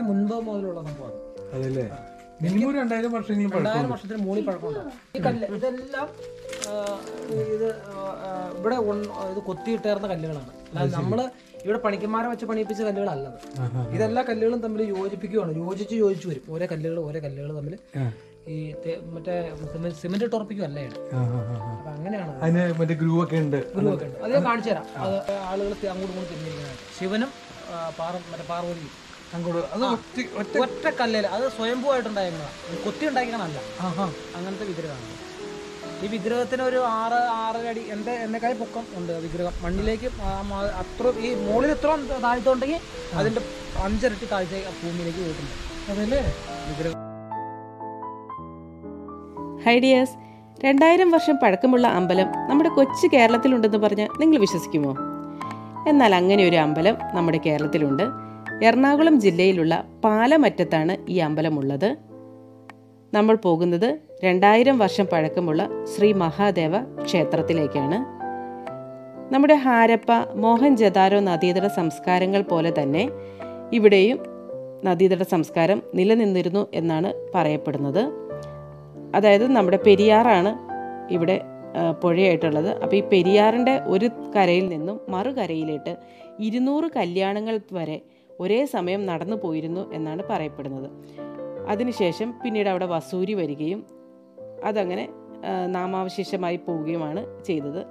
തലമുറയ്ക്ക് മുൻപ് മുതലുള്ള സംഭവമാണ് അതല്ലേ മിനിമം രണ്ടായിരം വർഷങ്ങളും പഴക്കം രണ്ടായിരം വർഷത്തിന് മുകളിൽ പഴക്കമുണ്ട് ഈ കല്ല് ഇതെല്ലാം ആ, ഇത് ആ, ഇവിടെ ഉൺ- ഇത് കൊത്തിയിട്ടേർന്ന കല്ലുകളാണ് അല്ലാതെ നമ്മള് ഇവിടെ പണിക്കന്മാരെ വെച്ച് പണിയിപ്പിച്ച കല്ലുകളല്ലത് ഇതെല്ലാ കല്ലുകളും തമ്മിൽ യോജിപ്പിക്കുകയാണ് യോജിച്ച് യോജിച്ച് വരും ഓരോ കല്ലുകൾ ഓരോ കല്ലുകൾ തമ്മിൽ ഈ തെ- മറ്റേ സിമന്റ് സിമന്റ് ഇട്ട് ഉറപ്പിക്കുകയല്ല ചെയ്യണം അപ്പൊ അങ്ങനെയാണ് അത്. അതിന് മറ്റേ ഗ്രൂ ഒക്കെ ഉണ്ട് ഗുരുവൊക്കെ ഉണ്ട് അത് ഞാൻ കാണിച്ചു തരാം അത് ആളുകൾ അങ്ങോട്ടും ഇങ്ങോട്ടും തിരിഞ്ഞിരിക്കുന്നതായിട്ട് ശിവനും ആ, പാറ മറ്റേ പാർവതിയും അങ്ങോട്ട് അത് ഒറ്റ ഒറ്റ ഒറ്റ കല്ലിൽ അത് സ്വയംഭൂവായിട്ടുണ്ടായിരുന്നതാണ് കൊത്തി ഉണ്ടാക്കിയണല്ല അങ്ങനത്തെ വിഗ്രഹമാണ് ഈ വിഗ്രഹത്തിന് ഒരു ആറ് ആറര അടി എൻ്റെ എന്നെക്കായി പൊക്കം ഉണ്ട് വിഗ്രഹം മണ്ണിലേക്ക് ആ മ- അത്ര ഈ മുകളിൽ ഇത്ര താഴ്ത്തുണ്ടെങ്കിൽ അതിന്റെ അഞ്ചിരട്ടി താഴ്ച ഭൂമിയിലേക്ക് പോയിട്ടുണ്ട് അതല്ലേ വിഗ്രഹം ഹൈഡിയാസ് രണ്ടായിരം വർഷം പഴക്കമുള്ള അമ്പലം നമ്മുടെ കൊച്ചു കേരളത്തിലുണ്ടെന്ന് പറഞ്ഞാൽ നിങ്ങൾ വിശ്വസിക്കുമോ എന്നാൽ അങ്ങനെ ഒരു അമ്പലം നമ്മുടെ കേരളത്തിലുണ്ട് എറണാകുളം ജില്ലയിലുള്ള പാലമറ്റത്താണ് ഈ അമ്പലമുള്ളത് നമ്മൾ പോകുന്നത് രണ്ടായിരം വർഷം പഴക്കമുള്ള ശ്രീ മഹാദേവ ക്ഷേത്രത്തിലേക്കാണ് നമ്മുടെ ഹാരപ്പ മോഹൻജദാരോ നദീതട സംസ്കാരങ്ങൾ പോലെ തന്നെ ഇവിടെയും നദീതട സംസ്കാരം നിലനിന്നിരുന്നു എന്നാണ് പറയപ്പെടുന്നത് അതായത് നമ്മുടെ പെരിയാറാണ് ഇവിടെ ആ, പുഴയായിട്ടുള്ളത് അപ്പോൾ ഈ പെരിയാറിൻ്റെ ഒരു കരയിൽ നിന്നും മറുകരയിലേക്ക് ഇരുന്നൂറ് കല്യാണങ്ങൾ വരെ ഒരേ സമയം നടന്നു പോയിരുന്നു എന്നാണ് പറയപ്പെടുന്നത് അതിനുശേഷം പിന്നീട് അവിടെ വസൂരി വരികയും അതങ്ങനെ ആ, നാമാവശേഷമായി പോവുകയുമാണ് ചെയ്തത്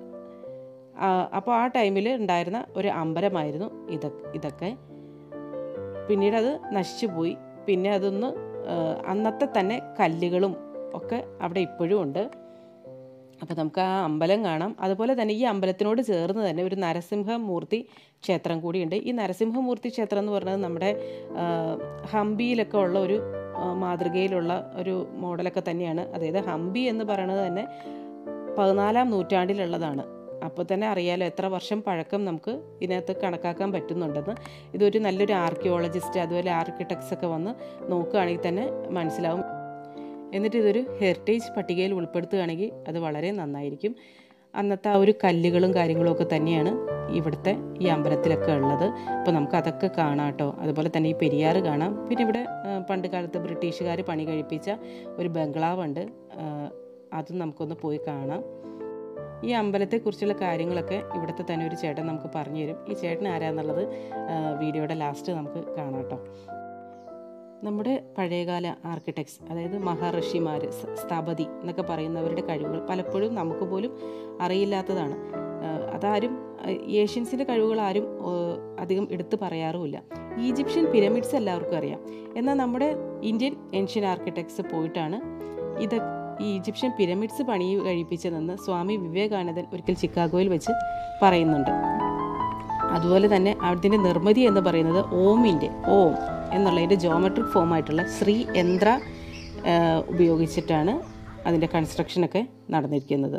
അപ്പോൾ ആ ടൈമിൽ ഉണ്ടായിരുന്ന ഒരു അമ്പലമായിരുന്നു ഇത ഇതൊക്കെ പിന്നീട് അത് നശിച്ചു പോയി പിന്നെ അതൊന്ന് ആ, അന്നത്തെ തന്നെ കല്ലുകളും ഒക്കെ അവിടെ ഇപ്പോഴും ഉണ്ട് അപ്പോൾ നമുക്ക് ആ അമ്പലം കാണാം അതുപോലെ തന്നെ ഈ അമ്പലത്തിനോട് ചേർന്ന് തന്നെ ഒരു നരസിംഹമൂർത്തി ക്ഷേത്രം കൂടിയുണ്ട് ഈ നരസിംഹമൂർത്തി ക്ഷേത്രം എന്ന് പറയുന്നത് നമ്മുടെ ആ, ഹംപിയിലൊക്കെ ഉള്ള ഒരു ആ, മാതൃകയിലുള്ള ഒരു മോഡലൊക്കെ തന്നെയാണ് അതായത് ഹംപി എന്ന് പറയുന്നത് തന്നെ പതിനാലാം നൂറ്റാണ്ടിലുള്ളതാണ് അപ്പോൾ തന്നെ അറിയാലോ എത്ര വർഷം പഴക്കം നമുക്ക് ഇതിനകത്ത് കണക്കാക്കാൻ പറ്റുന്നുണ്ടെന്ന് ഇതൊരു നല്ലൊരു ആർക്കിയോളജിസ്റ്റ് അതുപോലെ ആർക്കിടെക്ട്സ് ഒക്കെ വന്ന് നോക്കുകയാണെങ്കിൽ തന്നെ മനസ്സിലാവും എന്നിട്ട് ഇതൊരു ഹെറിറ്റേജ് പട്ടികയിൽ ഉൾപ്പെടുത്തുകയാണെങ്കിൽ അത് വളരെ നന്നായിരിക്കും അന്നത്തെ ആ ഒരു കല്ലുകളും കാര്യങ്ങളും ഒക്കെ തന്നെയാണ് ഇവിടുത്തെ ഈ അമ്പലത്തിലൊക്കെ ഉള്ളത് അപ്പോൾ നമുക്ക് അതൊക്കെ കാണാം കേട്ടോ അതുപോലെ തന്നെ ഈ പെരിയാറ് കാണാം പിന്നെ ഇവിടെ ആ, പണ്ട് കാലത്ത് ബ്രിട്ടീഷുകാർ പണി കഴിപ്പിച്ച ഒരു ബംഗ്ലാവുണ്ട് ആ, അതും നമുക്കൊന്ന് പോയി കാണാം ഈ അമ്പലത്തെക്കുറിച്ചുള്ള കാര്യങ്ങളൊക്കെ ഇവിടുത്തെ തന്നെ ഒരു ചേട്ടൻ നമുക്ക് പറഞ്ഞു തരും ഈ ചേട്ടൻ ആരാന്നുള്ളത് ആ, വീഡിയോയുടെ ലാസ്റ്റ് നമുക്ക് കാണാം കേട്ടോ നമ്മുടെ പഴയകാല ആർക്കിടെക്ട്സ് അതായത് മഹർഷിമാർ സ- സ്ഥപതി എന്നൊക്കെ പറയുന്നവരുടെ കഴിവുകൾ പലപ്പോഴും നമുക്ക് പോലും അറിയില്ലാത്തതാണ് ആ, അതാരും ആ, ഏഷ്യൻസിൻ്റെ കഴിവുകൾ ആരും ആ, അധികം എടുത്തു പറയാറുമില്ല ഈജിപ്ഷ്യൻ പിരമിഡ്സ് എല്ലാവർക്കും അറിയാം എന്നാൽ നമ്മുടെ ഇന്ത്യൻ ഏൻഷ്യൻ ആർക്കിടെക്ട്സ് പോയിട്ടാണ് ഇത് ഈ ഈജിപ്ഷ്യൻ പിരമിഡ്സ് പണി കഴിപ്പിച്ചതെന്ന് സ്വാമി വിവേകാനന്ദൻ ഒരിക്കൽ ചിക്കാഗോയിൽ വെച്ച് പറയുന്നുണ്ട് അതുപോലെ തന്നെ അതിൻ്റെ നിർമ്മിതി എന്ന് പറയുന്നത് ഓമിൻ്റെ ഓം എന്നുള്ളതിൻ്റെ ജോമെട്രിക് ഫോമായിട്ടുള്ള ശ്രീ യന്ത്ര ആ, ഉപയോഗിച്ചിട്ടാണ് അതിൻ്റെ കൺസ്ട്രക്ഷനൊക്കെ നടന്നിരിക്കുന്നത്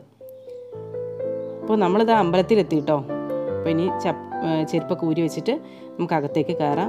അപ്പോൾ നമ്മളിത് അമ്പലത്തിലെത്തിട്ടോ അപ്പോൾ ഇനി ചപ്പ് ആ, ചെരുപ്പൊക്കെ ഊരി വെച്ചിട്ട് നമുക്ക് അകത്തേക്ക് കയറാം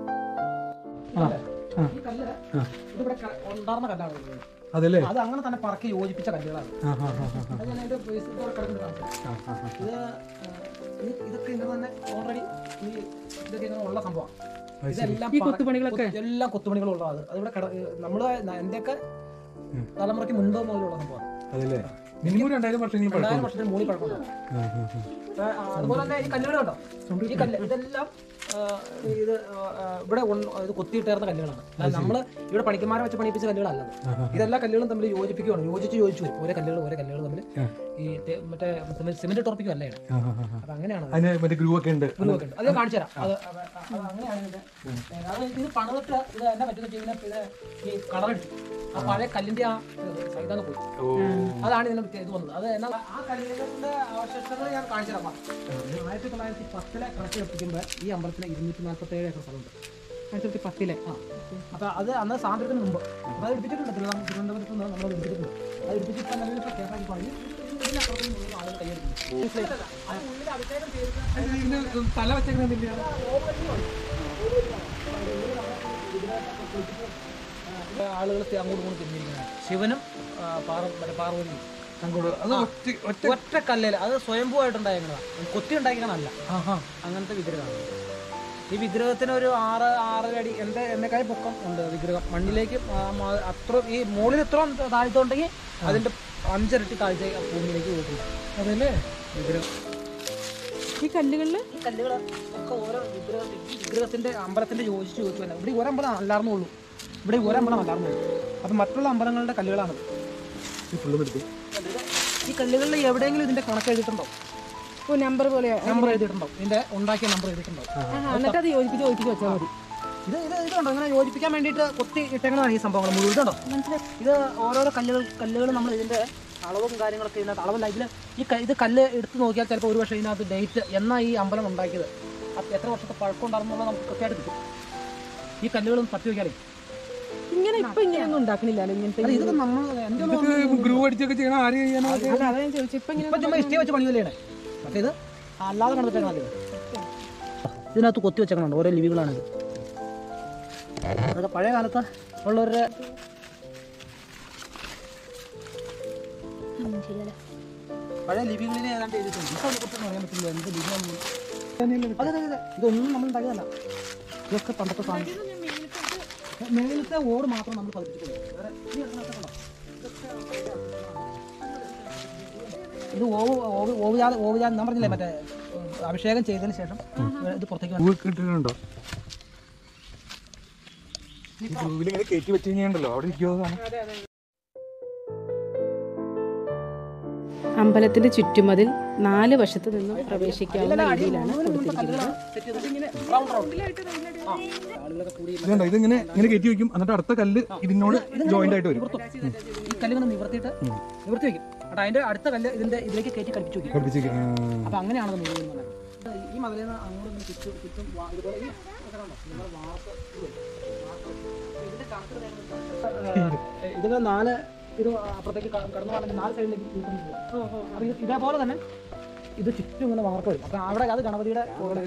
ഈ കല്ല് ഇതിവിടെ ക- ഉണ്ടാർന്ന കല്ലാണ് ഇത്. അതല്ലേ അത് അങ്ങനെ തന്നെ പറക്കി യോജിപ്പിച്ച കല്ലുകളാണ് ആ ആ ആ ആ അത് ഞാൻ അതിന്റെ base ഇവിടെ കിടക്കുന്നത് കാണിച്ചു തരാം. ഇത് ആ, ഇത് ഇതൊക്കെ ഇങ്ങനെ തന്നെ ഓൾറെഡി ഈ ഇതൊക്കെ ഇങ്ങനെ ഉള്ള സംഭവമാണ് ഇതെല്ലാം ഈ പറ- കൊത്തുപണികളൊക്കെ? കൊത്ത് എല്ലാം കൊത്തുപണികളുള്ളത് അത് അതിവിടെ കിട നമ്മള് എന്റെയൊക്കെ തലമുറയ്ക്ക് മുൻപ് മുതലുള്ള സംഭവമാണ് അതല്ലേ മിനിമം രണ്ടായിരം വർഷങ്ങളും പഴക്കം രണ്ടായിരം വർഷത്തിന് മുകളിൽ പഴക്കമുണ്ട് ആ, ആ, ആ. ആ, അതുപോലെ തന്നെ ഈ കല്ലുകൾ കേട്ടോ ഈ കല്ല് ഇതെല്ലാം ആ, ഇത് ആ, ഇവിടെ ഉൺ- ഇത് കൊത്തിയിട്ടേർന്ന കല്ലുകളാണ് അല്ലാതെ നമ്മള് ഇവിടെ പണിക്കന്മാരെ വെച്ച് പണിയിപ്പിച്ച കല്ലുകളല്ലത് ഇതെല്ലാ കല്ലുകളും തമ്മിൽ യോജിപ്പിക്കുകയാണ് യോജിച്ച് യോജിച്ച് വരും ഓരോ കല്ലുകൾ ഓരോ കല്ലുകൾ തമ്മിൽ ഈ തെ- മറ്റേ സിമന്റ് സിമന്റ് ഇട്ട് ഉറപ്പിക്കുകയല്ല ചെയ്യണം ആ, ആ, ആ. അപ്പൊ അങ്ങനെയാണ് അത്. അതിന് മറ്റേ ഗ്രൂ ഒക്കെ ഉണ്ട് ഗുരുവൊക്കെ ഉണ്ട്. അത് ഞാൻ കാണിച്ചു തരാം അത് അത് അത് അങ്ങനെയാണ് ഇതിന്റെ ഏ, അത് ഇത് പണിതിട്ട് ഇത് എന്നെ പറ്റുന്ന ഇതിനെ ഇത് ഈ കളറടിച്ചു ആ പഴയ കല്ലിന്റെ ആ സൈതാന്ന് പോയി ഓ അതാണ് ഇതിനെ പറ്റി ഇത് വന്നത് അത് എന്നാ ആ കല്ലിന്റെ അവശിഷ്ടങ്ങൾ ഞാൻ കാണിച്ചു തരാം വാ. ആയിരത്തി തൊള്ളായിരത്തി പത്തിലെ കണക്ക് എടുപ്പിക്കുമ്പോൾ ഈ അമ്പലത്തിന് ഇരുന്നൂറ്റി നാൽപ്പത്തി ഏഴ് ഏക്കർ സ്ഥലമുണ്ട് ആയിരത്തി തൊള്ളായിരത്തി പത്തിലെ ആ അപ്പൊ അത് അന്ന് സ്വാതന്ത്ര്യത്തിന് മുമ്പ് അപ്പൊ അത് എടുപ്പിച്ചിട്ടുണ്ട് തിരുവനന്തപുരം തിരുവനന്തപുരത്ത് നിന്ന് നമ്മൾ എടുപ്പിച്ചിട്ടുണ്ട് അത് എടുപ്പിച്ചിട്ട് നിലവിൽ ഇപ്പൊ കേരളത്തിൽ പണി ഇതിനപ്പുറത്ത് മുഴുവൻ ആളുകൾ കൈയെടുക്കുന്നു അത് ഉള്ളിൽ അഭിഷേകം ചെയ്തിട്ട് ഇതിന് തല വെച്ചേക്കുന്നില്ല ആളുകൾ അങ്ങോട്ടും ഇങ്ങോട്ടും തിരിഞ്ഞിരിക്കുന്നത് ശിവനും ആ, പാറ മറ്റേ പാർവതിയും അങ്ങോട്ട് അത് ഒറ്റ ഒറ്റ ഒറ്റ കല്ലിൽ അത് സ്വയംഭൂവായിട്ടുണ്ടായിരുന്നതാണ് കൊത്തി ഉണ്ടാക്കിയണല്ല ആ ആ അങ്ങനത്തെ വിഗ്രഹമാണ് ഈ വിഗ്രഹത്തിന് ഒരു ആറ് ആറര അടി എൻ്റെ എന്നെക്കായി പൊക്കം ഉണ്ട് വിഗ്രഹം മണ്ണിലേക്ക് ആ മ- അത്ര ഈ മുകളിൽ ഇത്രയും താഴ്ത്തുണ്ടെങ്കിൽ അതിൻ്റെ അഞ്ചിരട്ടി താഴ്ച ഭൂമിയിലേക്ക് പോയിട്ടുണ്ട് അതല്ലേ വിഗ്രഹം ഈ കല്ലുകളിൽ ഈ കല്ലുകൾ ഒക്കെ ഓരോ വിഗ്രഹത്തിൽ ഈ വിഗ്രഹത്തിന്റെ അമ്പലത്തിന്റെ യോജിച്ച് ചോദിച്ചു തന്നെ ഇവിടെ ഒരു അമ്പലം അല്ലാർന്നുള്ളൂ ഇവിടെ ഒരു അമ്പലം അല്ലാർന്നുള്ളൂ അപ്പം മറ്റുള്ള അമ്പലങ്ങളുടെ കല്ലുകളാണ് ഈ ഫുള്ളും എടുത്ത് ഈ കല്ലുകളിൽ എവിടെയെങ്കിലും ഇതിന്റെ കണക്ക് എഴുതിയിട്ടുണ്ടോ ഓ നമ്പർ പോലെ നമ്പർ എഴുതിയിട്ടുണ്ടോ ഇതിന്റെ ഉണ്ടാക്കിയ നമ്പർ എഴുതിയിട്ടുണ്ടോ എന്നിട്ട് അത് യോജിപ്പിച്ച് യോജിപ്പിച്ച് വെച്ചാൽ മതി ഇത് ഇത് ഇതുണ്ടോ ഇങ്ങനെ യോജിപ്പിക്കാൻ വേണ്ടിയിട്ട് കൊത്തി ഇട്ടേക്കുന്നതാണ് ഈ സംഭവങ്ങൾ മുഴുവൻ ഇതുണ്ടോ ഇത് ഓരോരോ കല്ലുകൾ കല്ലുകൾ നമ്മൾ ഇതിന്റെ അളവും കാര്യങ്ങളൊക്കെ ഇതിനകത്ത് അളവല്ല ഇതിൽ ഈ ക- ഇത് കല്ല് എടുത്ത് നോക്കിയാൽ ചിലപ്പോൾ ഒരു പക്ഷേ ഇതിനകത്ത് ഡേറ്റ് എന്നാ ഈ അമ്പലം ഉണ്ടാക്കിയത് അത് എത്ര വർഷത്തെ പഴക്കം ഉണ്ടായിരുന്നുള്ളത് നമുക്ക് കൃത്യമായിട്ട് കിട്ടും ഈ കല്ലുകളും തട്ടി വയ്ക്കാനേ ഇങ്ങനെ ഇപ്പൊ ഇങ്ങനെയൊന്നും ഉണ്ടാക്കണില്ലല്ലോ ഇങ്ങനത്തെ അല്ല ഇതൊക്കെ നമ്മൾ എൻ്റെ ഒരു- ഇതൊക്കെ ഗ്രൂ അടിച്ചൊക്കെ ചെയ്യണം ആര് ചെയ്യാനോ അല്ല അതാ ഞാൻ ചോദിച്ചു ഇപ്പൊ ഇങ്ങനെ ഇപ്പൊ ചുമ്മാ ഇഷ്ടി വെച്ച് പണി തന്നെയാണ് മറ്റേത് അല്ലാതെ കണ്ടിട്ടാണ് നല്ലത് ഇതിനകത്ത് കൊത്തി വെച്ചേക്കണുണ്ട് ഓരോ ലിപികളാണിത് അതൊക്കെ പഴയ കാലത്ത് ഉള്ളവരുടെ പഴയ ലിപികളിൽ ഏതാണ്ട് എഴുതിയിട്ടുണ്ട് ഇപ്പൊ അതിനെക്കുറിച്ചൊന്നും അറിയാൻ പറ്റില്ല എന്ത് ലിപിയാണെന്ന് അതെ അതെ അതെ ഇതൊന്നും നമ്മൾ ഉണ്ടാക്കിയതല്ല ഇതൊക്കെ പണ്ടത്തെ സാധനം മേലത്തെ ഓട് മാത്രം നമ്മൾ പതിപ്പിച്ചിട്ടുള്ളൂ വേറെ ഈ ഇടങ്ങളൊക്കെ കണ്ടോ? ഇത് ഓവ് ഓവ് ഓവുജാത ഓവുജാത ഞാൻ പറഞ്ഞില്ലേ മറ്റേ ഉം, അഭിഷേകം ചെയ്തതിന് ശേഷം ഇത് പുറത്തേക്ക് വന്നു. പൂവ് ഇട്ടിട്ടുണ്ടോ ഈ ഗ്രൂവിൽ ഇങ്ങനെ കയറ്റി വെച്ച് കഴിഞ്ഞാണ്ടല്ലോ അവിടെ ഇരിക്കുമോ അമ്പലത്തിന്റെ ചുറ്റുമതിൽ നാല് വശത്ത് നിന്നും പ്രവേശിക്കാവുന്ന രീതിയിലാണ് കൊടുത്തിരിക്കുന്നത് സെറ്റ് ചെയ്തിട്ട് ഇങ്ങനെ round round. ആ, ആളുകളൊക്കെ കൂടി ഇതുണ്ടോ ഇതിങ്ങനെ ഇങ്ങനെ കയറ്റി വെക്കും എന്നിട്ട് അടുത്ത കല്ല് ഇതിനോട് ജോയിന്റ് ആയിട്ട് വരും ഈ കല്ല് ഇങ്ങനെ നിവർത്തിയിട്ട് നിവർത്തി വെക്കും എന്നിട്ട് അതിന്റെ അടുത്ത കല്ല് ഇതിന്റെ ഇതിലേക്ക് കയറ്റി കളിപ്പിച്ചു വെക്കും പഠിപ്പിച്ചേക്ക് അപ്പൊ അങ്ങനെയാണ് അത് മുഴുവൻ പറഞ്ഞത് ഈ മതിലിൽ നിന്ന് അങ്ങോട്ടും ഇങ്ങോട്ടും ചുറ്റും ചുറ്റും വാ- ഇതുപോലെ ഈ ഇതൊക്കെ കണ്ടോ? ഇതുപോലെ വാർപ്പ് ഇത് വരും. വാർപ്പ് വരും. അപ്പൊ ഇതിന്റെ കണക്ക് ഇതായിരുന്നു. ഏഹ് ഇതിന് നാല് ഇത് അപ്പുറത്തേക്ക് ക- കടന്നു പോകണമെങ്കിൽ നാല് സൈഡിലേക്ക് നീക്കം പോകും അപ്പൊ ഇത് ഇതേപോലെ തന്നെ ഇത് ചുറ്റും ഇങ്ങനെ വാർപ്പ് വരും അപ്പൊ അവിടെ അത് ഗണപതിയുടെ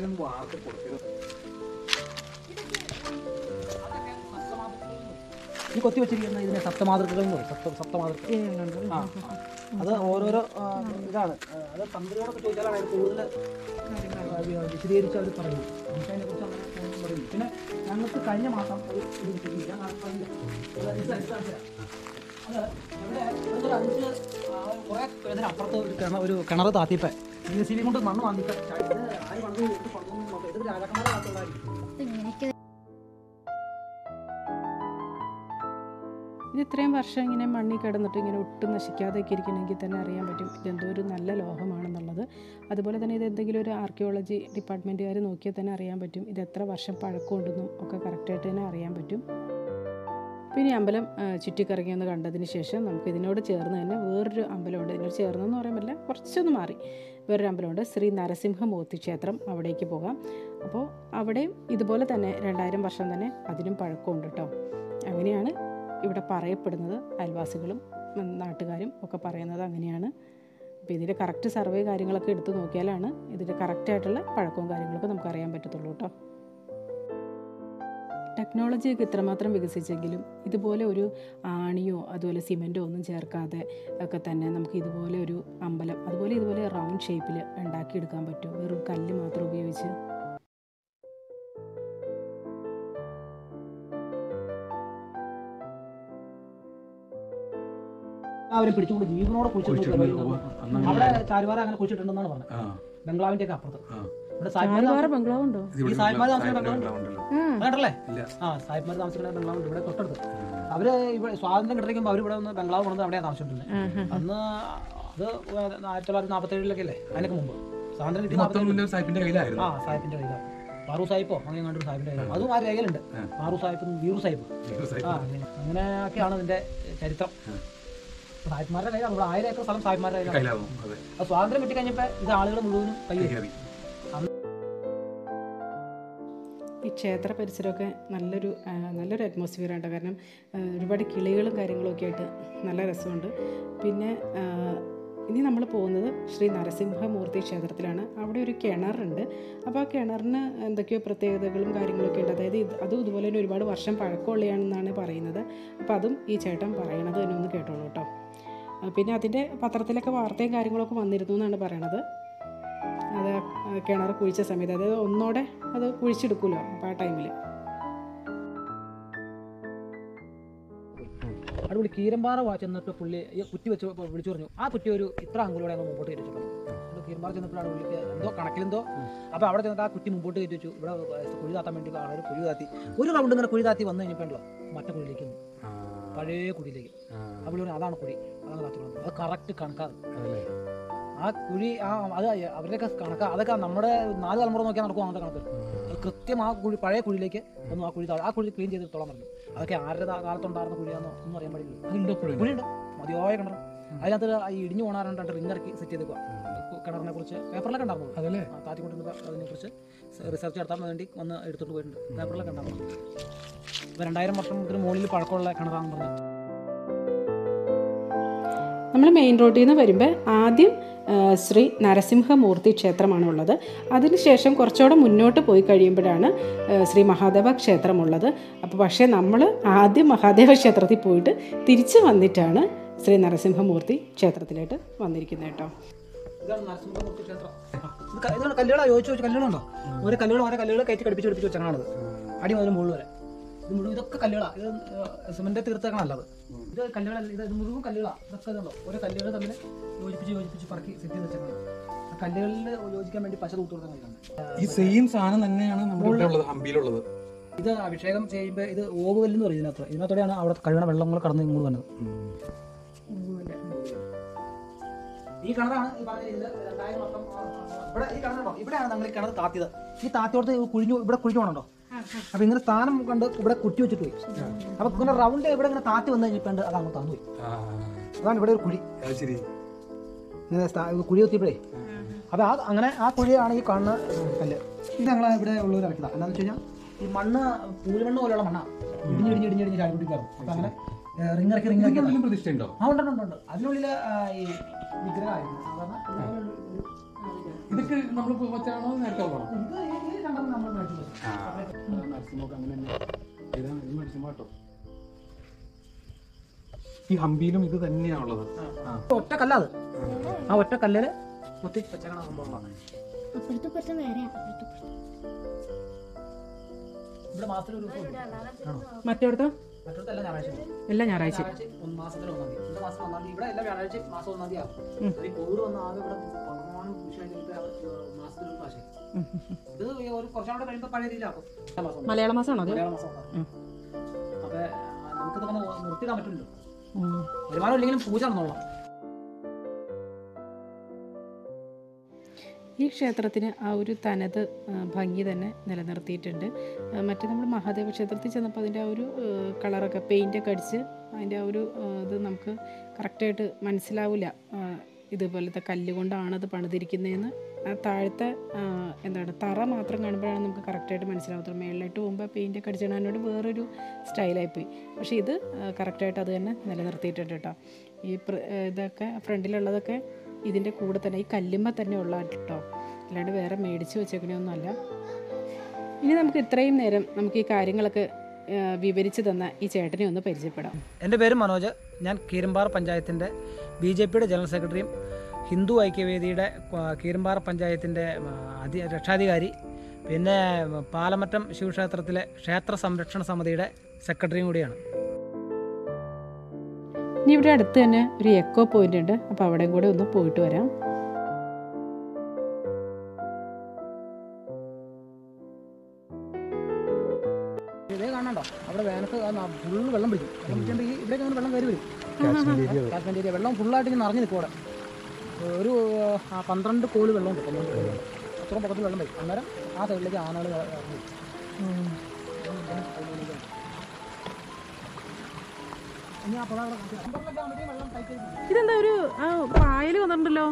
ഈ കൊത്തി വെച്ചിരിക്കുന്ന ഇതിനെ സപ്തമാതൃകകൾ എന്ന് പറയും സപ്ത സപ്തമാതൃക ആ ആ. അത് ഓരോരോ ആ, ഇതാണ് ആ, അത് തന്ത്രിയോടൊക്കെ ചോദിച്ചാലാണ് അതിന് കൂടുതൽ കാര്യങ്ങൾ വിശദീകരിച്ച് അവർ പറയും നമുക്ക് അതിനെക്കുറിച്ച് അങ്ങനെ ഒന്നും പറയില്ല പിന്നെ ഞങ്ങൾക്ക് കഴിഞ്ഞ മാസം ഒരു ഇത് കിട്ടി ഞാൻ കാണിച്ചില്ല. അത് ഇത് അടുത്ത ആഴ്ച. അത് ഇവിടെ ഒരു അഞ്ച് ആ, കുറേ ഇതിന് അപ്പുറത്ത് ഒരു കിണർ ഒരു കിണർ താത്തിപ്പേ ജെ സി ബി കൊണ്ട് മണ്ണ് വാങ്ങിപ്പേ ഇത് ആര് പണിത് എന്ത് പണിതെന്ന് നോക്കാം ഇത് രാജാക്കന്മാരെ കാത്തുള്ളതായിരിക്കും ഇത് ഇത്രയും വർഷം ഇങ്ങനെ മണ്ണിൽ കിടന്നിട്ട് ഇങ്ങനെ ഒട്ടും നശിക്കാതെയൊക്കെ ഇരിക്കണമെങ്കിൽ തന്നെ അറിയാൻ പറ്റും ഇതെന്തോ ഒരു നല്ല ലോഹമാണെന്നുള്ളത് അതുപോലെ തന്നെ ഇത് എന്തെങ്കിലും ഒരു ആർക്കിയോളജി ഡിപ്പാർട്ട്മെൻറ്റുകാർ നോക്കിയാൽ തന്നെ അറിയാൻ പറ്റും ഇത് എത്ര വർഷം പഴക്കമുണ്ടെന്നും ഒക്കെ കറക്റ്റായിട്ട് തന്നെ അറിയാൻ പറ്റും പിന്നെ ഈ അമ്പലം ആ, ചുറ്റിക്കറങ്ങി ഒന്ന് കണ്ടതിന് ശേഷം നമുക്ക് ഇതിനോട് ചേർന്ന് തന്നെ വേറൊരു അമ്പലമുണ്ട് ഇതിനോട് ചേർന്നെന്ന് പറയാൻ പറ്റില്ല കുറച്ചൊന്ന് മാറി വേറൊരു അമ്പലമുണ്ട് ശ്രീ നരസിംഹമൂർത്തി ക്ഷേത്രം അവിടേക്ക് പോകാം അപ്പോൾ അവിടെയും ഇതുപോലെ തന്നെ രണ്ടായിരം വർഷം തന്നെ അതിനും പഴക്കമുണ്ട് കേട്ടോ അങ്ങനെയാണ് ഇവിടെ പറയപ്പെടുന്നത് അയൽവാസികളും ഉം, നാട്ടുകാരും ഒക്കെ പറയുന്നത് അങ്ങനെയാണ് അപ്പോൾ ഇതിൻ്റെ കറക്റ്റ് സർവേ കാര്യങ്ങളൊക്കെ എടുത്ത് നോക്കിയാലാണ് ഇതിൻ്റെ കറക്റ്റായിട്ടുള്ള പഴക്കവും കാര്യങ്ങളൊക്കെ നമുക്ക് അറിയാൻ പറ്റത്തുള്ളൂ കേട്ടോ ടെക്നോളജിയൊക്കെ ഇത്രമാത്രം വികസിച്ചെങ്കിലും ഇതുപോലെ ഒരു ആണിയോ അതുപോലെ സിമെൻറ്റോ ഒന്നും ചേർക്കാതെ ഒക്കെ തന്നെ നമുക്ക് ഇതുപോലെ ഒരു അമ്പലം അതുപോലെ ഇതുപോലെ റൗണ്ട് ഷേപ്പിൽ ഉണ്ടാക്കിയെടുക്കാൻ പറ്റും വെറും കല്ല് മാത്രം ഉപയോഗിച്ച് അവരെ പിടിച്ചുകൊണ്ട് ജീവനോടെ കുഴിച്ചിട്ടുണ്ട് അവിടെ ചാരുവാര അങ്ങനെ കുഴിച്ചിട്ടുണ്ടെന്നാണ് പറഞ്ഞത് ആ ബംഗ്ലാവിന്റെ ഒക്കെ അപ്പുറത്ത് ആ ഇവിടെ സായിപ്മാർ ചാരുവാറ ബംഗ്ലാവ് ഉണ്ടോ ഈ സായിപ്മാർ താമസിക്കുന്ന ബംഗ്ലാവ് ഉണ്ടല്ലോ കേട്ടല്ലേ ഇല്ല. ആ സായിപ്മാർ താമസിക്കുന്ന ബംഗ്ലാവ് ഉണ്ട് ഇവിടെ തൊട്ടടുത്ത് അവര് ഇവിടെ സ്വാതന്ത്ര്യം കിട്ടിയിരിക്കുമ്പോൾ അവർ ഇവിടെ ഒന്ന് ബംഗ്ലാവ് കൊണ്ടു അവിടെയാണ് താമസിച്ചിട്ടുള്ളത് അന്ന് അത് ആയിരത്തി തൊള്ളായിരത്തി നാൽപ്പത്തി ഏഴിലൊക്കെ അല്ലേ അതിനൊക്കെ മുമ്പ് സ്വാതന്ത്ര്യം കിട്ടി മൊത്തം മുന്നേ സാഹിബിന്റെ കയ്യിലായിരുന്നു ആ സാഹിബിന്റെ കയ്യിലാണ് മാറു സാഹിബോ അങ്ങനെ കണ്ടൊരു സാഹിബിന്റെ കയ്യിലാണ് അതും ആ രേഖയിലുണ്ട് മാറു സാഹിബും വീറു സാഹിബ് ആ അങ്ങനെ അങ്ങനെയൊക്കെയാണ് ഇതിന്റെ ചരിത്രം സാഹിബ്മാരുടെ കയ്യിലാണ് ഇവിടെ ആയിരം ഏക്കർ സ്ഥലം സാഹിബ്മാരുടെ കയ്യിലാണ് കയ്യിലാവും അതെ അത് സ്വാതന്ത്ര്യം കിട്ടിക്കഴിഞ്ഞപ്പോൾ ഇത് ആളുകൾ മുഴുവനും കൈ കയറി ഈ ക്ഷേത്ര പരിസരമൊക്കെ നല്ലൊരു ആ, നല്ലൊരു അറ്റ്മോസ്ഫിയർ ആണ് കാരണം ആ, ഒരുപാട് കിളികളും കാര്യങ്ങളൊക്കെ ആയിട്ട് നല്ല രസമുണ്ട് പിന്നെ ആ, ഇനി നമ്മൾ പോകുന്നത് ശ്രീ നരസിംഹമൂർത്തി ക്ഷേത്രത്തിലാണ് അവിടെ ഒരു കിണറുണ്ട് അപ്പോൾ ആ കിണറിന് എന്തൊക്കെയോ പ്രത്യേകതകളും കാര്യങ്ങളൊക്കെ ഉണ്ട് അതായത് ഇത് അതും ഇതുപോലെ തന്നെ ഒരുപാട് വർഷം പഴക്കമുള്ളതാണെന്നാണ് പറയുന്നത് അപ്പോൾ അതും ഈ ചേട്ടൻ പറയണത് തന്നെ ഒന്ന് കേട്ടോളൂ കേട്ടോ ആ, പിന്നെ അതിൻ്റെ പത്രത്തിലൊക്കെ വാർത്തയും കാര്യങ്ങളൊക്കെ വന്നിരുന്നു എന്നാണ് പറയണത് അത് കിണർ കുഴിച്ച സമയത്ത് അതായത് ഒന്നോടെ അത് കുഴിച്ചെടുക്കുമല്ലോ അപ്പോൾ ആ ടൈമിൽ അടിപൊളി കീരമ്പാറ വാ ചെന്നിട്ട് പുള്ളി ഈ കുറ്റി വെച്ച് ഇപ്പൊ വിളിച്ചു പറഞ്ഞു ആ കുറ്റി ഒരു ഇത്ര അങ്കുലൂടെ അങ്ങ് മുമ്പോട്ട് കയറ്റി വെച്ചിട്ടുണ്ട് കീരമ്പാറ ചെന്നപ്പോഴാണ് പുള്ളിക്ക് എന്തോ കണക്കിലെന്തോ അപ്പോൾ അവിടെ ചെന്നിട്ട് ആ കുറ്റി മുമ്പോട്ട് കയറ്റി വെച്ചു ഇവിടെ കുഴി താത്താൻ വേണ്ടി ആളൊരു കുഴി താത്തി ഒരു റൗണ്ട് ഇങ്ങനെ കുഴി താത്തി വന്നു കഴിഞ്ഞപ്പോഴല്ലോ മറ്റേ കുഴിയിലേക്ക് വന്നു. പഴയ കുഴിയിലേക്ക് ആ പുള്ളി പറഞ്ഞു അതാണ് കുഴി അതാണ് താത്തിക്കുന്നത് അത് കറക്റ്റ് കണക്കാണ് ആ കുഴി ആ അത് അവരുടെയൊക്കെ കണക്കാ അതൊക്കെ നമ്മുടെ നാല് തലമുറ നോക്കിയാൽ നടക്കും അങ്ങനത്തെ കണക്ക് അത് കൃത്യം ആ കുഴി പഴയ കുഴിയിലേക്ക് ഒന്ന് ആ കുഴി താ- ആ കുഴി ക്ലീൻ ചെയ്തിട്ടോളം പറഞ്ഞു അതൊക്കെ ആരുടെ താ- കാലത്തുണ്ടായിരുന്ന കുഴിയാണെന്നോ ഒന്നും അറിയാൻ പാടില്ല അതുണ്ടോ ഇപ്പോഴും കുഴിയുണ്ട് മതിയായ കിണർ അതിനകത്ത് ആ ഈ ഇടിഞ്ഞു പോണാറുണ്ട് റിംഗ് ഇറക്കി സെറ്റ് ചെയ്തേക്കുക കിണറിനെ കുറിച്ച് പേപ്പറിലൊക്കെ ഉണ്ടായിരുന്നു അതല്ലേ താത്തി കൊണ്ടുവന്നപ്പോൾ അതിനെ കുറിച്ച് റിസർച്ച് നടത്താൻ വേണ്ടി വന്ന് എടുത്തോണ്ട് പോയിട്ടുണ്ട് പേപ്പറിലൊക്കെ ഉണ്ടായിരുന്നു ഇപ്പോൾ രണ്ടായിരം വർഷം മുതൽ മുകളിൽ പഴക്കമുള്ള കിണറാണെന്ന് പറഞ്ഞു നമ്മൾ മെയിൻ റോഡിൽ നിന്ന് വരുമ്പോൾ ആദ്യം ആ, ശ്രീ നരസിംഹമൂർത്തി ക്ഷേത്രമാണുള്ളത് അതിനുശേഷം കുറച്ചുകൂടെ മുന്നോട്ട് പോയി കഴിയുമ്പോഴാണ് ആ, ശ്രീ മഹാദേവ ക്ഷേത്രമുള്ളത് അപ്പോൾ പക്ഷേ നമ്മൾ ആദ്യം മഹാദേവ ക്ഷേത്രത്തിൽ പോയിട്ട് തിരിച്ച് വന്നിട്ടാണ് ശ്രീ നരസിംഹമൂർത്തി ക്ഷേത്രത്തിലേക്ക് വന്നിരിക്കുന്നത് കേട്ടോ ഇതാണ് നരസിംഹമൂർത്തി ക്ഷേത്രം ഇത് ക- ഇതാണ് കല്ലുകളാ ചോദിച്ചു ചോദിച്ചു കല്ലുകളുണ്ടോ ഓരോ കല്ലുകൾ ഓരോ കല്ലുകൾ കയറ്റി കടിപ്പിച്ച് കടിപ്പിച്ച് വെച്ചാണത് അടി മുതൽ മുകളിൽ വരെ ഇത് മുഴുവൻ ഇതൊക്കെ കല്ലുകളാ ഇത് സിമെന്റ് തീർത്തേക്കണല്ല അത് ഇത് കല്ലുകളല്ല ഇത് ഇത് മുഴുവൻ കല്ലുകളാ ഇതൊക്കെ ഇതുണ്ടോ ഓരോ കല്ലുകൾ തമ്മിൽ യോജിപ്പിച്ച് യോജിപ്പിച്ച് പറക്കി സെറ്റ് ചെയ്ത് വെച്ചേക്കണം ആ കല്ലുകളിൽ യോജിക്കാൻ വേണ്ടി പശ തൂത്ത് കൊടുക്കാൻ കഴിയുന്നത് ഈ സെയിം സാധനം തന്നെയാണ് നമ്മുടെ ഇവിടെ ഉള്ളത് ഹംപിയിലുള്ളത് ഇത് അഭിഷേകം ചെയ്യുമ്പോൾ ഇത് ഓവുകല്ല് എന്ന് പറയും ഇതിനകത്ത് ഇതിനകത്തോടെയാണ് അവിടെ കഴുകണ വെള്ളം കൂടെ കടന്ന് ഇങ്ങോട്ട് വന്നത് ഈ കിണറാണ് ഈ പറഞ്ഞ രീതിയിൽ രണ്ടായിരം വർഷം ആ, ആ, ഇവിടെ ഈ കിണറുണ്ടോ ഇവിടെയാണ് നമ്മൾ ഈ കിണർ താത്തിയത് ഈ താത്തിയോടത്ത് കുഴിഞ്ഞു ഇവിടെ കുഴിഞ്ഞു പോകണുണ്ടോ അപ്പൊ ഇങ്ങനെ സ്ഥാനം കണ്ട് ഇവിടെ കുറ്റി വെച്ചിട്ട് പോയി അപ്പൊ ഇങ്ങനെ റൗണ്ട് ഇവിടെ ഇങ്ങനെ താത്തി വന്നു കഴിഞ്ഞിട്ടുണ്ട് അത് അങ്ങോട്ട് തന്നു പോയി അതാണ് ഇവിടെ ഒരു കുഴി അത് ശരി ഇങ്ങനെ സ്ഥാ- ഇത് കുഴി കുത്തിയപ്പോഴേ അപ്പൊ ആ അങ്ങനെ ആ കുഴിയാണ് ഈ കാണുന്ന കല്ല് ഇത് ഞങ്ങൾ ഇവിടെ ഉള്ളവർ ഇറക്കിയതാണ് എന്താണെന്ന് വെച്ച് കഴിഞ്ഞാൽ ഈ മണ്ണ് പൂലിമണ്ണ് പോലെയുള്ള മണ്ണാണ് ഇടിഞ്ഞ് ഇടിഞ്ഞ് ഇടിഞ്ഞ് ഇടിഞ്ഞ് ചാടിപ്പിടിക്കാറും അപ്പൊ അങ്ങനെ റിങ് ഇറക്കി റിങ് ഇറക്കി ഇതിലും പ്രതിഷ്ഠ ഉണ്ടോ ആ ഉണ്ട് ഉണ്ട് ഉണ്ട് അതിനുള്ളിൽ ഈ വിഗ്രഹമായിരുന്നു സാധാരണ ഇതിനുള്ളിൽ ഒരു- ഇതൊക്കെ നമ്മൾ വെച്ചാണോ നേരത്തെ ഉള്ളതാണോ ഇത് ഈ- ഈ രണ്ടെണ്ണം നമ്മൾ മേടിച്ചു വെച്ചു. നരസിംഹമൊക്കെ അങ്ങനെ തന്നെ ഇതാണ് ഇത് നരസിംഹ കേട്ടോ ഈ ഹംപിയിലും ഇത് തന്നെയാണുള്ളത് ആ ഒറ്റ കല്ല അത് ആ ഒറ്റ കല്ലില് കുത്തി വെച്ചേക്കണ സംഭവങ്ങളാണ് അപ്പുറത്ത് ഇപ്പുറത്ത് നേരെ അപ്പുറത്ത് ഇപ്പുറത്ത്. ഇവിടെ മാസത്തിൽ ഒരു ദിവസം ഉണ്ട്. മറ്റേടത്തോ മറ്റൊരുത്തല്ല ഞായറാഴ്ച എല്ലാ ഞായറാഴ്ച ഞായറാഴ്ച ഒന്ന് മാസത്തിൽ ഒന്നാം തീയതി ഇവിടെ മാസം ഒന്നാം തീയതി ഇവിടെ എല്ലാ വ്യാഴാഴ്ച മാസം ഒന്നാം തീയതി ആകും ഈ കോവിഡ് വന്ന ആകെ ഇവിടെ പതിനാല് വിഷയം മാസത്തിൽ ഒരു പ്രാവശ്യം ഇത് ഈ ഒരു കുറച്ചുകൂടെ കഴിയുമ്പോൾ പഴയ രീതിയിലാക്കും എല്ലാ മാസവും ഉണ്ട്. മലയാള മാസമാണോ അത് മലയാള മാസം ഒന്നാം അപ്പൊ നമുക്കിത് അങ്ങനെ നിർത്തിയിടാൻ പറ്റില്ലല്ലോ വരുമാനം ഇല്ലെങ്കിലും പൂജ നടന്നോളാം ഈ ക്ഷേത്രത്തിന് ആ ഒരു തനത് ആ, ഭംഗി തന്നെ നിലനിർത്തിയിട്ടുണ്ട് ആ, മറ്റേ നമ്മൾ മഹാദേവ ക്ഷേത്രത്തിൽ ചെന്നപ്പോൾ അതിൻ്റെ ആ ഒരു ആ, കളറൊക്കെ പെയിൻ്റൊക്കെ അടിച്ച് അതിൻ്റെ ആ ഒരു ആ, ഇത് നമുക്ക് കറക്റ്റായിട്ട് മനസ്സിലാവില്ല ആ, ഇതുപോലത്തെ കല്ല് കൊണ്ടാണ് അത് പണിതിരിക്കുന്നതെന്ന് ആ താഴത്തെ ആ, എന്താണ് തറ മാത്രം കാണുമ്പോഴാണ് നമുക്ക് കറക്റ്റായിട്ട് മനസ്സിലാവത്തുള്ളൂ മേളിലോട്ട് പോകുമ്പോൾ പെയിൻ്റൊക്കെ അടിച്ചിടാനോട് വേറൊരു സ്റ്റൈലായിപ്പോയി പക്ഷേ ഇത് കറക്റ്റായിട്ട് അത് തന്നെ നിലനിർത്തിയിട്ടുണ്ട് കേട്ടോ ഈ പ്ര- ഇതൊക്കെ ഫ്രണ്ടിലുള്ളതൊക്കെ ഇതിൻ്റെ കൂടെ തന്നെ ഈ കല്ലുമ്മ തന്നെ ഉള്ള കേട്ടോ അല്ലാണ്ട് വേറെ മേടിച്ച് വെച്ചേക്കണയൊന്നുമല്ല ഇനി നമുക്ക് ഇത്രയും നേരം നമുക്ക് ഈ കാര്യങ്ങളൊക്കെ ആ, വിവരിച്ച് തന്ന ഈ ചേട്ടനെ ഒന്ന് പരിചയപ്പെടാം എൻ്റെ പേര് മനോജ് ഞാൻ കീരമ്പാറ പഞ്ചായത്തിൻ്റെ ബി ജെ പിയുടെ ജനറൽ സെക്രട്ടറിയും ഹിന്ദു ഐക്യവേദിയുടെ ആ, കീരമ്പാറ പഞ്ചായത്തിൻ്റെ ആ, അധി രക്ഷാധികാരി പിന്നെ പാലമറ്റം ശിവക്ഷേത്രത്തിലെ ക്ഷേത്ര സംരക്ഷണ സമിതിയുടെ സെക്രട്ടറിയും കൂടിയാണ് ഇനി ഇവിടെ അടുത്ത് തന്നെ ഒരു എക്കോ പോയിന്റ് ഉണ്ട് അപ്പോൾ അവിടെയും കൂടെ ഒന്ന് പോയിട്ട് വരാം ഇതേ കാണണ്ടോ അവിടെ വേനൽക്ക് ഫുള്ള് വെള്ളം പിടിക്കും വെള്ളം പിടിക്കുമ്പോൾ ഈ ഇവിടേക്ക് അങ്ങനെ വെള്ളം കയറി വരും കാശ്മീർ ഏരിയ വെള്ളം ഫുള്ളായിട്ട് ഇങ്ങനെ നിറഞ്ഞു നിൽക്കും അവിടെ ഒരു ആ, പന്ത്രണ്ട് കോല് വെള്ളമുണ്ട് പന്ത്രണ്ട് കോല് വെള്ളം അത്രയും പക്കത്തിൽ വെള്ളം വരും അന്നേരം ആ സൈഡിലേക്ക് ആനകൾ ഇറങ്ങി വരും. ഇനി ആ പുഴ അവിടെ കാണിച്ചു തരാം. അമ്പലത്തിലൊക്കെ ആകുമ്പോഴത്തേക്കും വെള്ളം tight ആയി പിടിക്കും. ഇതെന്താ ഒരു പായൽ വന്നിട്ടുണ്ടല്ലോ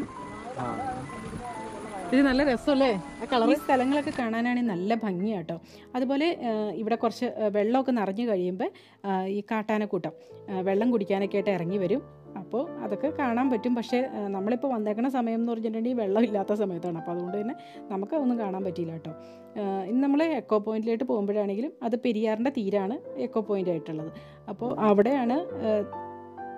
ഇത് നല്ല രസമല്ലേ ആ കളർ ഈ സ്ഥലങ്ങളൊക്കെ കാണാനാണെങ്കിൽ നല്ല ഭംഗിയാട്ടോ അതുപോലെ ആ, ഇവിടെ കുറച്ച് ആ, വെള്ളമൊക്കെ നിറഞ്ഞു കഴിയുമ്പോൾ ആ, ഈ കാട്ടാനക്കൂട്ടം ആ, വെള്ളം കുടിക്കാനൊക്കെ ആയിട്ട് ഇറങ്ങി വരും അപ്പോൾ അതൊക്കെ കാണാൻ പറ്റും പക്ഷേ ആ, നമ്മളിപ്പോൾ വന്നേക്കണ സമയം എന്ന് പറഞ്ഞിട്ടുണ്ടെങ്കിൽ വെള്ളം ഇല്ലാത്ത സമയത്താണ് അപ്പോൾ അതുകൊണ്ട് തന്നെ നമുക്ക് ഒന്നും കാണാൻ പറ്റിയില്ല കേട്ടോ ആ, ഇന്ന് നമ്മൾ എക്കോ പോയിന്റിലോട്ട് പോകുമ്പോഴാണെങ്കിലും അത് പെരിയാറിൻ്റെ തീരാണ് എക്കോ പോയിന്റ് ആയിട്ടുള്ളത് അപ്പോൾ അവിടെയാണ് ആ,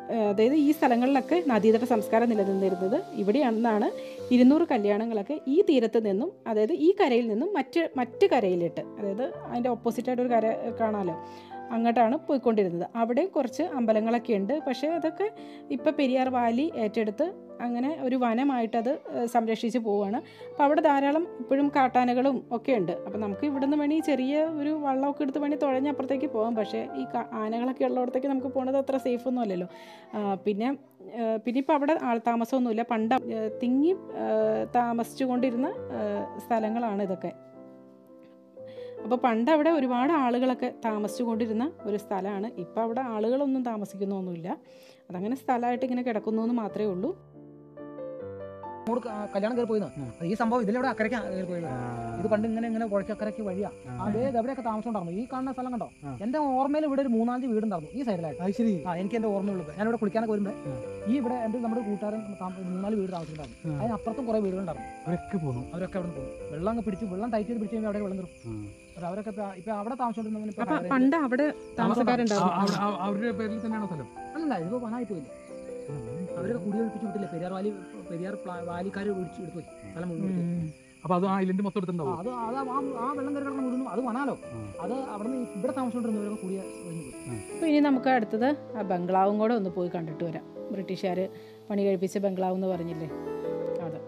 ഏഹ് അതായത് ഈ സ്ഥലങ്ങളിലൊക്കെ നദീതട സംസ്കാരം നിലനിന്നിരുന്നത് ഇവിടെയാണെന്നാണ് ഇരുന്നൂറ് കല്യാണങ്ങളൊക്കെ ഈ തീരത്ത് നിന്നും അതായത് ഈ കരയിൽ നിന്നും മറ്റ് മറ്റ് കരയിലിട്ട് അതായത് അതിൻ്റെ ഓപ്പോസിറ്റായിട്ട് ഒരു കര കാണാമല്ലോ അങ്ങോട്ടാണ് പോയിക്കൊണ്ടിരുന്നത് അവിടെ കുറച്ച് അമ്പലങ്ങളൊക്കെ ഉണ്ട് പക്ഷേ അതൊക്കെ ഇപ്പോൾ പെരിയാർ വാലി ഏറ്റെടുത്ത് അങ്ങനെ ഒരു വനമായിട്ടത് ഏഹ് സംരക്ഷിച്ച് പോവുകയാണ് അപ്പോൾ അവിടെ ധാരാളം ഇപ്പോഴും കാട്ടാനകളും ഒക്കെ ഉണ്ട് അപ്പോൾ നമുക്ക് ഇവിടുന്ന് വേണമെങ്കിൽ ചെറിയ ഒരു വള്ളമൊക്കെ എടുത്ത് വേണമെങ്കിൽ തുഴഞ്ഞ് അപ്പുറത്തേക്ക് പോകാം പക്ഷേ ഈ കാ- ആനകളൊക്കെ ഉള്ളിടത്തേക്ക് നമുക്ക് പോകുന്നത് അത്ര സേഫ് ഒന്നും അല്ലല്ലോ ആ, പിന്നെ ഏഹ് പിന്നെ ഇപ്പോൾ അവിടെ ആൾ താമസമൊന്നുമില്ല പണ്ട് ഏഹ് തിങ്ങി ഏഹ് താമസിച്ചുകൊണ്ടിരുന്ന ഏഹ് സ്ഥലങ്ങളാണ് ഇതൊക്കെ അപ്പോൾ പണ്ട് അവിടെ ഒരുപാട് ആളുകളൊക്കെ താമസിച്ചുകൊണ്ടിരുന്ന ഒരു സ്ഥലമാണ് ഇപ്പോൾ അവിടെ ആളുകളൊന്നും താമസിക്കുന്നൊന്നുമില്ല അതങ്ങനെ സ്ഥലമായിട്ട് ഇങ്ങനെ കിടക്കുന്നു എന്ന് മാത്രമേ ഉള്ളൂ അങ്ങോട്ട് ക- കല്യാണം കയറി പോയിന്ന് അത് ഈ സംഭവം ഇതിലൂടെ അക്കരയ്ക്ക് കയറി പോയത് ഇത് പണ്ട് ഇങ്ങനെ ഇങ്ങനെ പുഴയ്ക്കക്കരയ്ക്ക് വഴിയാ അതേ എവിടെയൊക്കെ താമസം ഉണ്ടായിരുന്നു ഈ കാണുന്ന സ്ഥലം കണ്ടോ ആ. എന്റെ ഓർമ്മയിൽ ഇവിടെ ഒരു മൂന്നാഞ്ച് വീടുണ്ടായിരുന്നു ഈ സൈഡിലായിട്ട് അത് ശരി ആ എനിക്ക് എന്റെ ഓർമ്മയുള്ളത് ഞാൻ ഇവിടെ കുളിക്കാനൊക്കെ വരുമ്പോൾ ആ. ഈ ഇവിടെ എന്റെ നമ്മുടെ കൂട്ടുകാരൻ താ- മൂന്നാല് വീട് താമസിച്ചിട്ടുണ്ടായിരുന്നു ആ. അതിനപ്പുറത്തും കുറെ വീടുകളുണ്ടായിരുന്നു അവരൊക്കെ പോന്നു അവരൊക്കെ അവിടെ പോകും വെള്ളം അങ്ങ് പിടിച്ച് വെള്ളം ടൈറ്റ് ചെയ്ത് പിടിച്ച് കഴിയുമ്പോൾ അവിടെ വെള്ളം നിർത്തും അപ്പോൾ അവരൊക്കെ ഇപ്പൊ- ഇപ്പൊ അവിടെ താമസിച്ചോണ്ടിരുന്നവന് ഇപ്പൊ അപ്പം കയറി- പണ്ട് അവിടെ അവ- താമസക്കാരുണ്ടായിരുന്നു അവ- അവ- അവരുടെ പേരിൽ തന്നെയാണോ സ്ഥലം അല്ലല്ല ഇതിപ്പോ വനായി പോയില്ലേ അവരൊക്കെ കുടിയൊഴിപ്പിച്ച് വിട്ടില്ലേ പെരിയാർ വാലി പെരിയാർ പ്ലാ- വാലിക്കാർ ഒഴിച്ച് എടുത്തു പോയി സ്ഥലം മുഴുവൻ എടുത്തു പോയി. അപ്പൊ അത് ആ ഐലൻഡ് മൊത്തം ആ, എടുത്തിട്ടുണ്ടാവും അത് അത് ആ ആ വെള്ളം കയറി കിടക്കുന്ന മുഴുവൻ അത് വനാലോ ആ. അത് അവിടെ നിന്ന് ഇവിടെ താമസിച്ചോണ്ടിരുന്നവരൊക്കെ കൂടിയ ഒഴിഞ്ഞു പോയി അപ്പോൾ ഇനി നമുക്ക് അടുത്തത് ആ ബംഗ്ലാവും കൂടെ ഒന്ന് പോയി കണ്ടിട്ട് വരാം ബ്രിട്ടീഷുകാർ പണി കഴിപ്പിച്ച ബംഗ്ലാവ് എന്ന് പറഞ്ഞില്ലേ അത്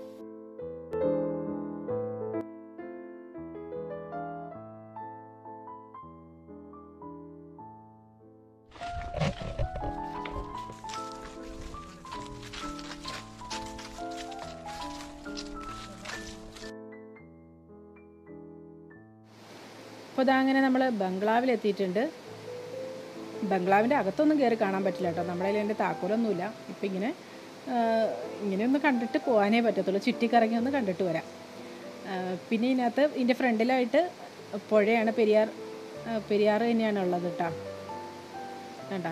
അപ്പോൾ ഇതാ അങ്ങനെ നമ്മൾ ബംഗ്ലാവിൽ എത്തിയിട്ടുണ്ട് ബംഗ്ലാവിൻ്റെ അകത്തൊന്നും കയറി കാണാൻ പറ്റില്ല കേട്ടോ നമ്മുടെ കയ്യിൽ എൻ്റെ താക്കോലൊന്നുമില്ല ഇപ്പം ഇങ്ങനെ ആ, ഇങ്ങനെ ഒന്ന് കണ്ടിട്ട് പോകാനേ പറ്റത്തുള്ളൂ ചുറ്റിക്കറങ്ങി ഒന്ന് കണ്ടിട്ട് വരാം ആ, പിന്നെ ഇതിനകത്ത് ഇതിൻ്റെ ഫ്രണ്ടിലായിട്ട് പുഴയാണ് പെരിയാർ ആ, പെരിയാർ തന്നെയാണ് ഉള്ളത് കേട്ടോ വേണ്ട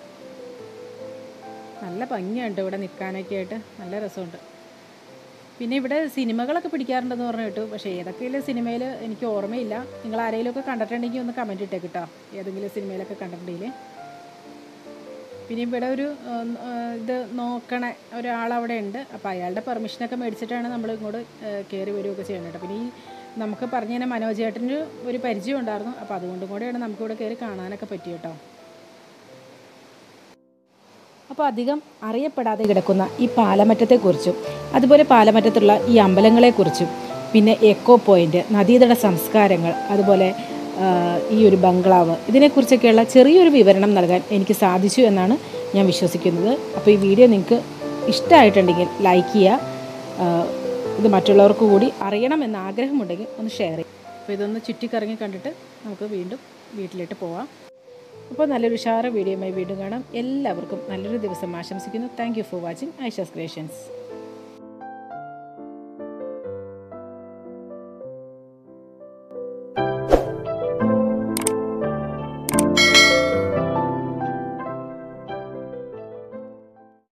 നല്ല ഭംഗിയുണ്ട് ഇവിടെ നിൽക്കാനൊക്കെ ആയിട്ട് നല്ല രസമുണ്ട് പിന്നെ ഇവിടെ സിനിമകളൊക്കെ പിടിക്കാറുണ്ടെന്ന് പറഞ്ഞു കേട്ടു പക്ഷേ ഏതൊക്കെയുള്ള സിനിമയിൽ എനിക്ക് ഓർമ്മയില്ല നിങ്ങൾ ആരെങ്കിലുമൊക്കെ കണ്ടിട്ടുണ്ടെങ്കിൽ ഒന്ന് കമൻറ്റ് ഇട്ടേക്ക് കേട്ടോ ഏതെങ്കിലും സിനിമയിലൊക്കെ കണ്ടിട്ടുണ്ടെങ്കിൽ പിന്നെ ഇവിടെ ഒരു ഉം, ഉം, ഇത് നോക്കണ ഒരാളവിടെ ഉണ്ട് അപ്പോൾ അയാളുടെ പെർമിഷനൊക്കെ മേടിച്ചിട്ടാണ് നമ്മൾ ഇങ്ങോട്ട് കയറി വരികയൊക്കെ ചെയ്യുന്നത് കേട്ടോ പിന്നെ ഈ നമുക്ക് പറഞ്ഞു തന്നെ മനോജ് ചേട്ടന് ഒരു പരിചയം ഉണ്ടായിരുന്നു അപ്പോൾ അതുകൊണ്ടും കൂടെയാണ് നമുക്കിവിടെ കയറി കാണാനൊക്കെ പറ്റി കേട്ടോ അപ്പോൾ അധികം അറിയപ്പെടാതെ കിടക്കുന്ന ഈ പാലമറ്റത്തെക്കുറിച്ചും അതുപോലെ പാലമറ്റത്തുള്ള ഈ അമ്പലങ്ങളെക്കുറിച്ചും പിന്നെ എക്കോ പോയിൻ്റ് നദീതട സംസ്കാരങ്ങൾ അതുപോലെ ആ, ഈ ഒരു ബംഗ്ലാവ് ഇതിനെക്കുറിച്ചൊക്കെയുള്ള ചെറിയൊരു വിവരണം നൽകാൻ എനിക്ക് സാധിച്ചു എന്നാണ് ഞാൻ വിശ്വസിക്കുന്നത് അപ്പോൾ ഈ വീഡിയോ നിങ്ങൾക്ക് ഇഷ്ടമായിട്ടുണ്ടെങ്കിൽ ലൈക്ക് ചെയ്യുക ആ, ഇത് മറ്റുള്ളവർക്ക് കൂടി അറിയണമെന്ന് ആഗ്രഹമുണ്ടെങ്കിൽ ഒന്ന് ഷെയർ ചെയ്യും അപ്പോൾ ഇതൊന്ന് ചുറ്റിക്കറങ്ങി കണ്ടിട്ട് നമുക്ക് വീണ്ടും വീട്ടിലേക്ക് പോവാം അപ്പോൾ നല്ലൊരു ഉഷാറ് വീഡിയോയുമായി വീണ്ടും കാണാം എല്ലാവർക്കും നല്ലൊരു ദിവസം ആശംസിക്കുന്നു thank you for watching Aisha's creations